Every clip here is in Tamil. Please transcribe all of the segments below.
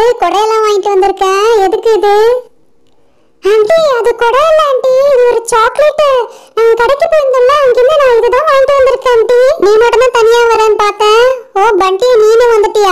கொடையெல்லாம் வாங்கிட்டு வந்திருக்கேன் எதுக்கு இது ஆண்டி அது கொடை இல்ல ஆண்டி இது ஒரு சாக்லேட் நாங்க கடைக்கு போயிருந்தோம்ல அங்கிருந்து நான் இதுதான் வாங்கிட்டு வந்திருக்கேன் ஆண்டி நீ மட்டும் தான் தனியா வரேன்னு பார்த்தேன் ஓ பண்டி நீனும் வந்துட்டியா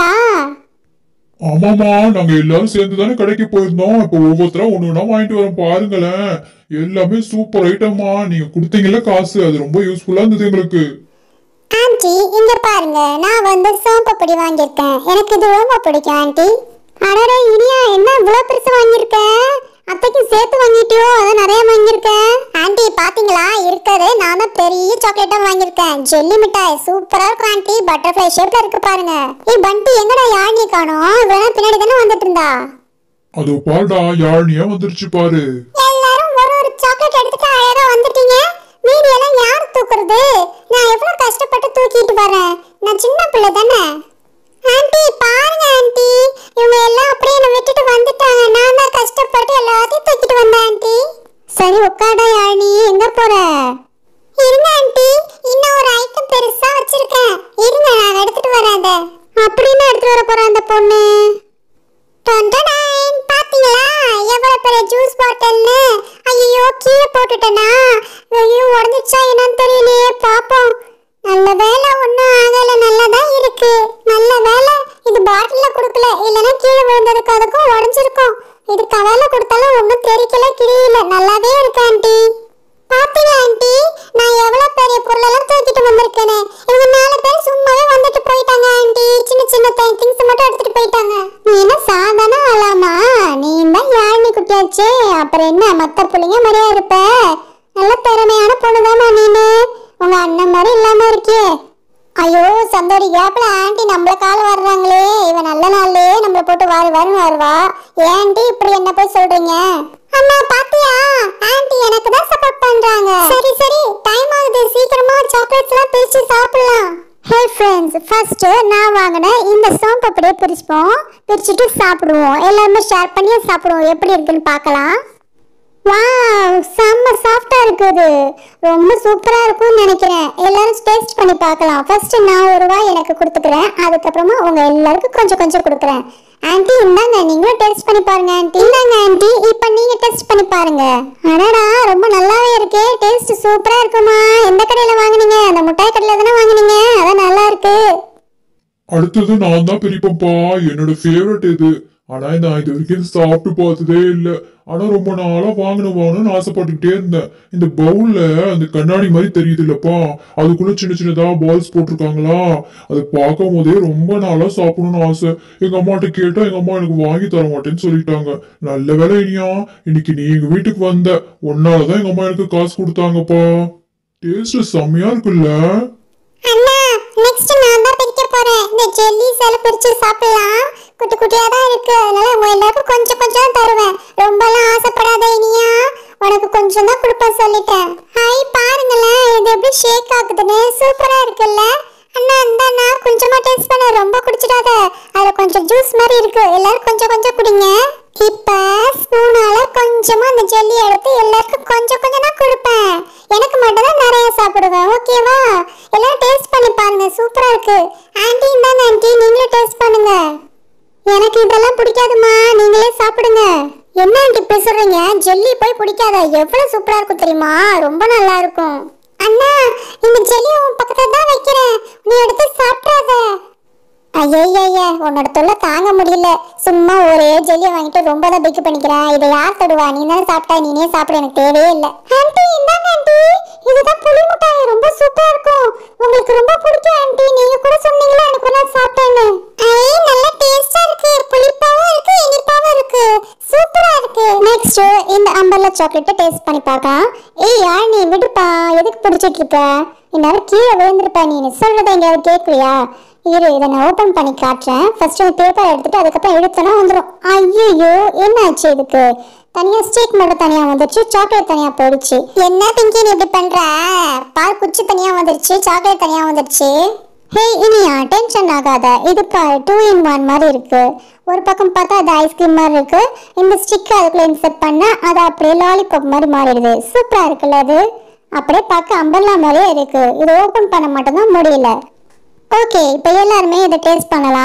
ஆமாமா நாங்க எல்லாரும் சேர்ந்து தானே கடைக்கு போயிருந்தோம் இப்ப ஒவ்வொருத்தரா ஒண்ணு ஒண்ணா வாங்கிட்டு வரோம் பாருங்களேன் எல்லாமே சூப்பர் ஐட்டமா நீங்க கொடுத்தீங்கல்ல காசு அது ரொம்ப யூஸ்ஃபுல்லா இருந்தது எங்களுக்கு ஆண்டி இங்க பாருங்க நான் வந்து சோம்பப்பொடி வாங்கியிருக்கேன் எனக்கு இது ரொம்ப பிடிக்கும் ஆண்டி அடடே இனியா என்ன இவ்வளவு பெருசு வாங்கியிருக்க அத்தைக்கு சேர்த்து வாங்கிட்டியோ அதான் நிறைய வாங்கியிருக்க ஆண்டி பாத்தீங்களா இருக்கிறது நான் தான் பெரிய சாக்லேட்டா வாங்கியிருக்கேன் ஜெல்லி மிட்டாய் சூப்பரா இருக்கும் ஆண்டி பட்டர்ஃப்ளை ஷேப்ல இருக்கு பாருங்க ஏய் பண்டி எங்கடா யாழ்னி காணோம் இவ்வளவு பின்னாடி தானே வந்துட்டு இருந்தா அது பாருடா யாழ்னியா வந்துருச்சு பாரு எல்லாரும் ஒரு ஒரு சாக்லேட் எடுத்துட்டு அழகா வந்துட்டீங்க மீதி எல்லாம் யார் தூக்குறது நான் எவ்வளவு கஷ்டப்பட்டு தூக்கிட்டு வரேன் நான் சின்ன பிள்ளை தானே ஆண்டி பாருங்க ஆண்டி இவங்க எல்லாம் அப்படியே என்னை விட்டுட்டு வந்துட்டாங்க நான் தான் கஷ்டப்பட்டு எல்லாத்தையும் தூக்கிட்டு வந்தேன் ஆண்டி சரி உட்காடா யாழினி எங்க போற இருங்க ஆண்டி இன்னும் ஒரு ஐட்டம் பெருசா வச்சிருக்கேன் இருங்க நான் எடுத்துட்டு வரேன் அதை அப்படின்னு எடுத்துட்டு வர போறேன் அந்த பொண்ணு டொண்டடாயின் பாத்தீங்களா எவ்வளவு பெரிய ஜூஸ் பாட்டில்னு ஐயோ கீழே போட்டுட்டேனா ஐயோ உடஞ்சிச்சா என்னன்னு தெரியலையே பாப்போம் நல்ல வேலை ஒன்றும் ஆகல நல்லதா இருக்கு நல்ல வேலை இது பாட்டில்ல கொடுக்கல இல்லைன்னா கீழே விழுந்ததுக்கு அதுக்கும் உடஞ்சிருக்கும் இது கவலை கொடுத்தாலும் ஒன்றும் தெரிக்கல கிழியல நல்லாவே இருக்கு ஆண்டி பாத்தீங்க ஆண்டி நான் எவ்வளவு பெரிய பொருளெல்லாம் தூக்கிட்டு வந்திருக்கேனே இவங்க நாலு பேர் சும்மாவே வந்துட்டு போயிட்டாங்க ஆண்டி சின்ன சின்ன திங்ஸ் மட்டும் எடுத்துட்டு போயிட்டாங்க நீ என்ன சாதாரண ஆளாமா நீ தான் யாழினி குட்டியாச்சே அப்புறம் என்ன மத்த பிள்ளைங்க மாதிரியா இருப்ப நல்ல திறமையான பொண்ணுதாம்மா நீனு உங்க அண்ணன் மாதிரி இல்லாம இருக்கியே ஐயோ சந்தோடி கேப்ல ஆண்டி நம்மள கால வர்றாங்களே இவன் நல்ல நாள்லயே நம்மள போட்டு வாரு வாருன்னு வருவா ஏன்டி இப்படி என்ன போய் சொல்றீங்க அம்மா பாத்தியா ஆண்டி எனக்கு தான் சப்போர்ட் பண்றாங்க சரி சரி டைம் ஆகுது சீக்கிரமா சாக்லேட்ஸ் எல்லாம் பிரிச்சு சாப்பிடலாம் ஹே ஃப்ரெண்ட்ஸ் ஃபர்ஸ்ட் நான் வாங்கின இந்த சோம்பு அப்படியே பிரிச்சுப்போம் பிரிச்சுட்டு சாப்பிடுவோம் எல்லாருமே ஷேர் பண்ணி சாப்பிடுவோம் எப்படி இருக்குன்னு பார்க்கலாம் வாவ் செம்ம சாஃப்டா இருக்குது ரொம்ப சூப்பரா இருக்கும்னு நினைக்கிறேன் எல்லாரும் டேஸ்ட் பண்ணி பார்க்கலாம் ஃபர்ஸ்ட் நான் ஒரு வாய் எனக்கு கொடுத்துக்கிறேன் அதுக்கப்புறமா உங்க எல்லாருக்கும் கொஞ்சம் கொஞ்சம் கொடுக்குறேன் ஆன்ட்டி இந்தாங்க நீங்களும் டேஸ்ட் பண்ணி பாருங்க ஆன்ட்டி இந்தாங்க ஆன்ட்டி இப்போ நீங்க டேஸ்ட் பண்ணி பாருங்க அடடா ரொம்ப நல்லாவே இருக்கே டேஸ்ட் சூப்பரா இருக்குமா எந்த கடையில வாங்குனீங்க அந்த முட்டாய் கடையில தானே வாங்குனீங்க அதான் நல்லா இருக்கு அடுத்தது நான் தான் பெரியப்பா என்னோட ஃபேவரட் இது ஆனா நான் இது வரைக்கும் சாப்பிட்டு பார்த்ததே இல்ல ஆனா ரொம்ப நாளா வாங்கணும் வாங்கணும்னு ஆசைப்பட்டுக்கிட்டே இருந்தேன் இந்த பவுல்ல அந்த கண்ணாடி மாதிரி தெரியுது இல்லப்பா அதுக்குள்ள சின்ன சின்னதா பால்ஸ் போட்டிருக்காங்களா அதை பார்க்கும் போதே ரொம்ப நாளா சாப்பிடணும்னு ஆசை எங்க அம்மாட்ட கேட்டா எங்க அம்மா எனக்கு வாங்கி தர மாட்டேன்னு சொல்லிட்டாங்க நல்ல வேலை இனியா இன்னைக்கு நீ எங்க வீட்டுக்கு வந்த ஒன்னாலதான் எங்க அம்மா எனக்கு காசு கொடுத்தாங்கப்பா டேஸ்ட் செம்மையா இருக்குல்ல அண்ணா நெக்ஸ்ட் நான் தான் பிரிக்க போறேன் இந்த ஜெல்லிஸ் எல்லாம் பிரிச்சு சாப்பிடலாம் குட்டி குட்டியா தான் இருக்கு அதனால உங்க எல்லாருக்கும் கொஞ்சம் கொஞ்சம் தருவேன் ரொம்பலாம் ஆசைப்படாத இனியா உனக்கு கொஞ்சம் தான் கொடுப்பேன் சொல்லிட்டேன் ஹாய் பாருங்களேன் இது எப்படி ஷேக் ஆகுதுன்னு சூப்பரா இருக்குல்ல அண்ணா இந்தாண்ணா கொஞ்சமா டேஸ்ட் பண்ண ரொம்ப குடிச்சிடாத அதுல கொஞ்சம் ஜூஸ் மாதிரி இருக்கு எல்லாரும் கொஞ்சம் கொஞ்சம் குடிங்க இப்ப ஸ்பூனால கொஞ்சமா அந்த ஜெல்லி எடுத்து எல்லாருக்கும் கொஞ்சம் கொஞ்சம் தான் கொடுப்பேன் எனக்கு மட்டும் தான் நிறைய சாப்பிடுவேன் ஓகேவா எல்லாரும் டேஸ்ட் பண்ணி பாருங்க சூப்பரா இருக்கு ஆன்ட்டி இந்தாங்க ஆன்ட்டி நீங்களும் டேஸ்ட் பண்ணுங்க எனக்கு இதெல்லாம் பிடிக்காதுமா நீங்களே சாப்பிடுங்க என்ன ஆண்டி இப்படி சொல்றீங்க ஜெல்லி போய் பிடிக்காத எவ்வளவு சூப்பரா இருக்கும் தெரியுமா ரொம்ப நல்லா இருக்கும் அண்ணா இந்த ஜெல்லி உன் பக்கத்துல தான் வைக்கிறேன் நீ எடுத்து சாப்பிடாத ஐயய்ய உன்னோட தொல்லை தாங்க முடியல சும்மா ஒரே ஜெல்லியை வாங்கிட்டு ரொம்ப தான் பிக்கு பண்ணிக்கிறேன் இதை யார் தருவா நீ தானே சாப்பிட்டா நீனே சாப்பிட எனக்கு தேவையே இல்லை ஆண்டி இந்தாங்க ஆண்டி இதுதான் புளி மிட்டாய் ரொம்ப சூப்பரா இருக்கும் உங்களுக்கு ரொம்ப பிடிக்கும் ஆண்டி நீங்க கூட சொன்னீங்களா எனக்கு நான் சாப்பிட்டேன்னு ஐ நல்ல டேஸ்டா இருக்கு புளிப்பாவும் இருக்கு இனிப்பாவும் இருக்கு சூப்பரா இருக்கு நெக்ஸ்ட் இந்த அம்பர்லா சாக்லேட்டை டேஸ்ட் பண்ணி பார்க்கலாம் ஏய் யார் நீ விடுப்பா எதுக்கு பிடிச்சிட்டு இருக்க இந்நேரம் கீழே விழுந்திருப்பா நீ சொல்றதை எங்கேயாவது கேட்குறியா இரு இதை நான் ஓபன் பண்ணி காட்டுறேன் ஃபர்ஸ்ட் இந்த பேப்பர் எடுத்துட்டு அதுக்கப்புறம் எடுத்தோன்னா வந்துடும் ஐயோ என்ன ஆச்சு இதுக்கு தனியா ஸ்டீக் மட்டும் தனியா வந்துருச்சு சாக்லேட் தனியா போயிடுச்சு என்ன பிங்கி நீ இப்படி பண்ற பால் குச்சி தனியா வந்துருச்சு சாக்லேட் தனியா வந்துருச்சு ஹே இனியா டென்ஷன் ஆகாத இது பாரு டூ இன் ஒன் மாதிரி இருக்கு ஒரு பக்கம் பார்த்தா அது ஐஸ்கிரீம் மாதிரி இருக்கு இந்த ஸ்டிக் அதுக்குள்ள இன்செர்ட் பண்ணா அது அப்படியே லாலிபாப் மாதிரி மாறிடுது சூப்பரா இருக்குல்ல அது அப்படியே பார்க்க அம்பர்லா மாதிரியே இருக்கு இது ஓபன் பண்ண மட்டும்தான் முடியல ஓகே இப்போ எல்லாருமே இதை டேஸ்ட் பண்ணலாம்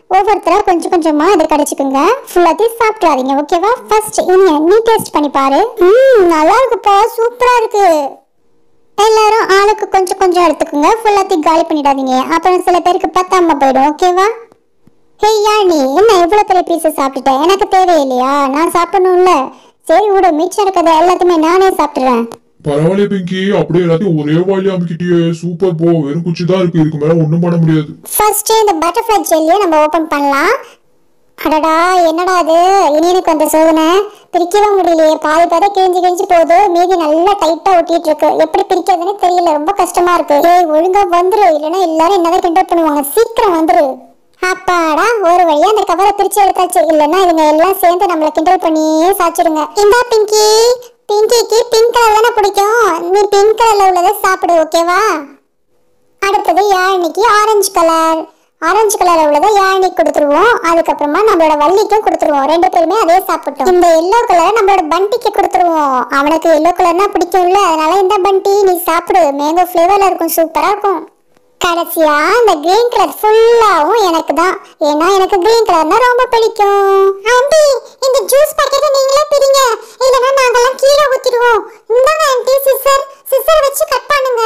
ஒவ்வொருத்தரா கொஞ்சம் கொஞ்சமா இதை கடிச்சுக்குங்க ஃபுல்லாத்தையும் சாப்பிட்றாதீங்க ஓகேவா ஃபர்ஸ்ட் இனியா நீ டேஸ்ட் பண்ணி பாரு ம் நல்லா இருக்குப்பா சூப்பரா இருக்கு எல்லாரும் ஆளுக்கு கொஞ்சம் கொஞ்சம் எடுத்துக்கோங்க ஃபுல்லாத்தையும் காலி பண்ணிடாதீங்க அப்புறம் சில பேருக்கு பத்தாம போயிடும் ஓகேவா ஹே யாழ் நீ என்ன இவ்வளோ பெரிய பீஸை சாப்பிட்டுட்ட எனக்கு தேவையில்லையா நான் சாப்பிடணும்ல சரி விடு மிச்சம் இருக்கிறத எல்லாத்தையுமே நானே சாப்பிட்றேன் பரவாயில்ல பிங்கி அப்படியே எல்லாத்தையும் ஒரே வாயில அமைக்கிட்டியே சூப்பர் போ வெறும் குச்சி தான் இருக்கு இதுக்கு மேல ஒண்ணும் பண்ண முடியாது ஃபர்ஸ்ட் இந்த பட்டர்ஃப்ளை ஜெல்லியை நம்ம ஓபன் பண்ணலாம் அடடா என்னடா அது இனியனுக்கு வந்த சோதனை பிரிக்கவே முடியலையே பாதி பாதி கிழிஞ்சு கிழிஞ்சு போகுது மீதி நல்லா டைட்டா ஒட்டிட்டு இருக்கு எப்படி பிரிக்கிறதுன்னு தெரியல ரொம்ப கஷ்டமா இருக்கு ஏய் ஒழுங்கா வந்துரு இல்லைன்னா எல்லாரும் என்னதான் கிண்டல் பண்ணுவாங்க சீக்கிரம் வந்துரு அப்பாடா ஒரு வழியா அந்த கவரை பிரிச்சு எடுத்தாச்சு இல்லைன்னா இவங்க எல்லாம் சேர்ந்து நம்மள கிண்டல் பண்ணியே சாச்சிடுங்க இந்தா பிங்கி பிங்கிக்கு பிங்க் கலர் தானே பிடிக்கும் நீ பிங்க் கலர்ல உள்ளதை சாப்பிடு ஓகேவா அடுத்தது யாழ்னிக்கு ஆரஞ்சு கலர் ஆரஞ்சு கலர் உள்ளதை யாழ்னிக்கு கொடுத்துருவோம் அதுக்கப்புறமா நம்மளோட வள்ளிக்கும் கொடுத்துருவோம் ரெண்டு பேருமே அதே சாப்பிட்டோம் இந்த எல்லோ கலரை நம்மளோட பண்டிக்கு கொடுத்துருவோம் அவனுக்கு எல்லோ கலர்னா பிடிக்கும்ல அதனால இந்த பண்டி நீ சாப்பிடு மேங்கோ ஃப்ளேவர்ல இருக்கும் சூப்பரா இருக்கும் கடைசியா இந்த கிரீன் கலர் ஃபுல்லாவும் எனக்கு தான் ஏன்னா எனக்கு கிரீன் கலர்னா ரொம்ப பிடிக்கும் ஆண்டி இந்த ஜூஸ் பாக்கெட்டை நீங்களே பிரிங்க இல்லைன்னா நாங்கெல்லாம் கீழே ஊத்திடுவோம் இந்தாங்க ஆண்டி சிசர் சிசர் வச்சு கட் பண்ணுங்க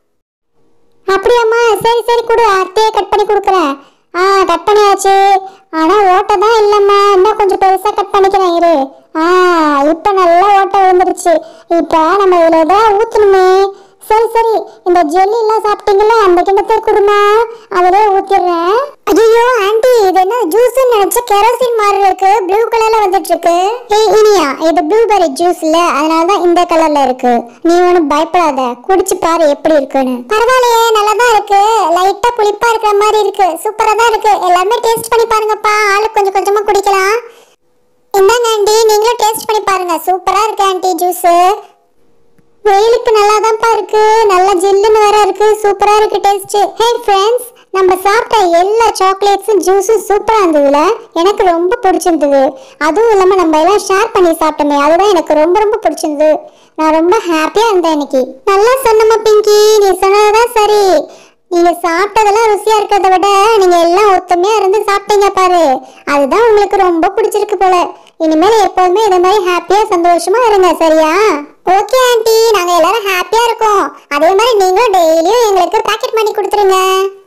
அப்படியாம்மா சரி சரி கொடு அத்தையே கட் பண்ணி கொடுக்குறேன் ஆ கட் பண்ணியாச்சு ஆனா ஓட்டை தான் இல்லைம்மா இன்னும் கொஞ்சம் பெருசா கட் பண்ணிக்கிறேன் இரு ஆ இப்போ நல்லா ஓட்டை விழுந்துருச்சு இப்போ நம்ம இதில் தான் ஊற்றணுமே சரி சரி இந்த ஜெல்லி எல்லாம் சாப்பிட்டீங்களா அந்த கிண்ணத்தை கொடுமா அதிலே ஊத்திடுறேன் ஐயோ ஆண்டி இது என்ன ஜூஸ் நினைச்ச கெரோசின் மாதிரி இருக்கு ப்ளூ கலர்ல வந்துட்டு இருக்கு ஏய் இனியா இது ப்ளூபெர்ரி ஜூஸ் இல்ல அதனால தான் இந்த கலர்ல இருக்கு நீ ஒன்றும் பயப்படாத குடிச்சு பாரு எப்படி இருக்குன்னு பரவாயில்லையே நல்லா தான் இருக்கு லைட்டா புளிப்பா இருக்கிற மாதிரி இருக்கு சூப்பரா தான் இருக்கு எல்லாமே டேஸ்ட் பண்ணி பாருங்கப்பா ஆளுக்கு கொஞ்சம் கொஞ்சமா குடிக்கலாம் இந்தாங்க ஆண்டி நீங்களும் டேஸ்ட் பண்ணி பாருங்க சூப்பரா இருக்கு ஆண்டி ஜூஸ் வெயிலுக்கு நல்லா தான்ப்பா இருக்கு நல்ல ஜில்லுன்னு வேற இருக்கு சூப்பரா இருக்கு டேஸ்ட் ஹே ஃப்ரெண்ட்ஸ் நம்ம சாப்பிட்ட எல்லா சாக்லேட்ஸும் ஜூஸும் சூப்பரா இருந்ததுல எனக்கு ரொம்ப பிடிச்சிருந்தது அதுவும் இல்லாம நம்ம எல்லாம் ஷேர் பண்ணி சாப்பிட்டோமே அதுதான் எனக்கு ரொம்ப ரொம்ப பிடிச்சிருந்தது நான் ரொம்ப ஹாப்பியா இருந்தேன் இன்னைக்கு நல்லா சொன்னமா பிங்கி நீ சொன்னதுதான் சரி நீங்க சாப்பிட்டதெல்லாம் ருசியா இருக்கிறத விட நீங்க எல்லாம் ஒத்துமையா இருந்து சாப்பிட்டீங்க பாரு அதுதான் உங்களுக்கு ரொம்ப பிடிச்சிருக்கு போல இனிமேல் எப்போதுமே இந்த மாதிரி ஹாப்பியா சந்தோஷமா இருங்க சரியா ஓகே ஆண்டி நாங்க எல்லாரும் ஹாப்பியா இருக்கோம் அதே மாதிரி நீங்களும் டெய்லியும் எங்களுக்கு பாக்கெட் பண்ணி கொடுத்துருங்க